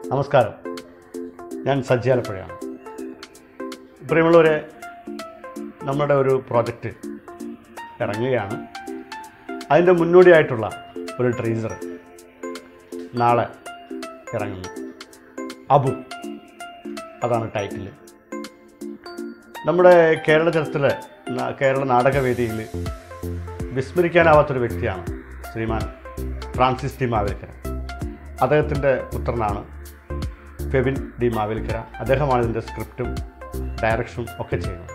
നമസ്കാരം ഞാൻ സജ്ജാലപ്പുഴയാണ് പ്രിയമുള്ളവരെ നമ്മുടെ ഒരു പ്രോജക്റ്റ് ഇറങ്ങുകയാണ് അതിൻ്റെ മുന്നോടിയായിട്ടുള്ള ഒരു ട്രീസർ നാളെ ഇറങ്ങുന്നു അബു അതാണ് ടൈറ്റിൽ നമ്മുടെ കേരള ചരിത്രത്തിലെ ന- കേരള നാടകവേദിയിൽ വിസ്മരിക്കാനാവാത്തൊരു വ്യക്തിയാണ് ശ്രീമാൻ ഫ്രാൻസിസ് ടി മാവേലിക്കര അദ്ദേഹത്തിൻ്റെ പുത്രനാണ് ഫെബിൻ ഡി മാവേലിക്കര അദ്ദേഹമാണ് ഇതിൻ്റെ സ്ക്രിപ്റ്റും ഡയറക്ഷനും ഒക്കെ ചെയ്യുന്നത്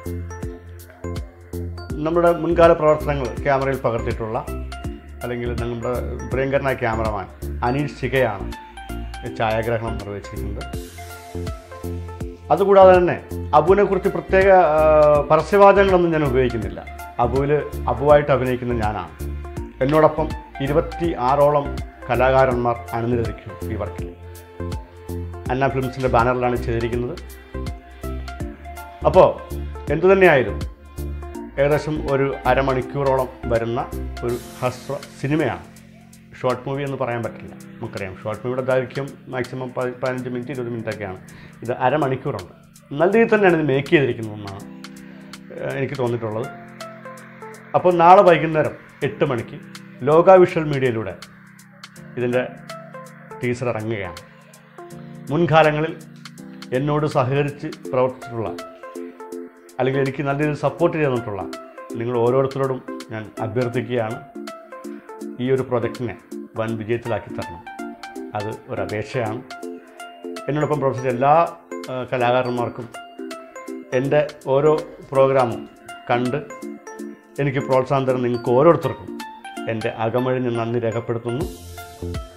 നമ്മുടെ മുൻകാല പ്രവർത്തനങ്ങൾ ക്യാമറയിൽ പകർത്തിയിട്ടുള്ള അല്ലെങ്കിൽ നമ്മുടെ പ്രിയങ്കരനായ ക്യാമറമാൻ അനീഷ് ശിഖയാണ് ഛായാഗ്രഹണം നിർവഹിച്ചിരിക്കുന്നത് അതുകൂടാതെ തന്നെ അബുവിനെ കുറിച്ച് പ്രത്യേക ആ, പരസ്യവാചകങ്ങളൊന്നും ഞാൻ ഉപയോഗിക്കുന്നില്ല അബുവിൽ അബുവായിട്ട് അഭിനയിക്കുന്ന ഞാനാണ് എന്നോടൊപ്പം ഇരുപത്തി ആറോളം കലാകാരന്മാർ അണിനിരതിക്കും ഈ വർക്കിൽ അന്ന ഫിലിംസിൻ്റെ ബാനറിലാണ് ചെയ്തിരിക്കുന്നത് അപ്പോൾ എന്തു തന്നെയായാലും ഏകദേശം ഒരു അരമണിക്കൂറോളം വരുന്ന ഒരു ഹ്രസ്വ സിനിമയാണ് ഷോർട്ട് മൂവി എന്ന് പറയാൻ പറ്റില്ല നമുക്കറിയാം ഷോർട്ട് മൂവിയുടെ ദൈർഘ്യം മാക്സിമം പതി- പതിനഞ്ച് മിനിറ്റ് ഇരുപത് മിനിറ്റ് ഒക്കെയാണ് ഇത് അരമണിക്കൂറുണ്ട് നല്ല രീതിയിൽ തന്നെയാണ് ഇത് മേക്ക് ചെയ്തിരിക്കുന്നതെന്നാണ് ഏഹ്, എനിക്ക് തോന്നിയിട്ടുള്ളത് അപ്പോൾ നാളെ വൈകുന്നേരം എട്ട് മണിക്ക് ലോക വിഷ്വൽ മീഡിയയിലൂടെ ഇതിൻ്റെ ടീസർ ഇറങ്ങുകയാണ് മുൻകാലങ്ങളിൽ എന്നോട് സഹകരിച്ച് പ്രവർത്തിച്ചിട്ടുള്ള അല്ലെങ്കിൽ എനിക്ക് നല്ല രീതിയിൽ സപ്പോർട്ട് ചെയ്തിട്ടുള്ള നിങ്ങൾ ഓരോരുത്തരോടും ഞാൻ അഭ്യർത്ഥിക്കുകയാണ് ഈ ഒരു പ്രൊജക്റ്റിനെ വൻ വിജയത്തിലാക്കി തരണം അത് ഒരു അപേക്ഷയാണ് എന്നോടൊപ്പം പ്രവർത്തിച്ച എല്ലാ ആ, കലാകാരന്മാർക്കും എൻ്റെ ഓരോ പ്രോഗ്രാമും കണ്ട് എനിക്ക് പ്രോത്സാഹനം തരുന്ന നിങ്ങൾക്ക് ഓരോരുത്തർക്കും എൻ്റെ അകമഴിഞ്ഞ് നന്ദി രേഖപ്പെടുത്തുന്നു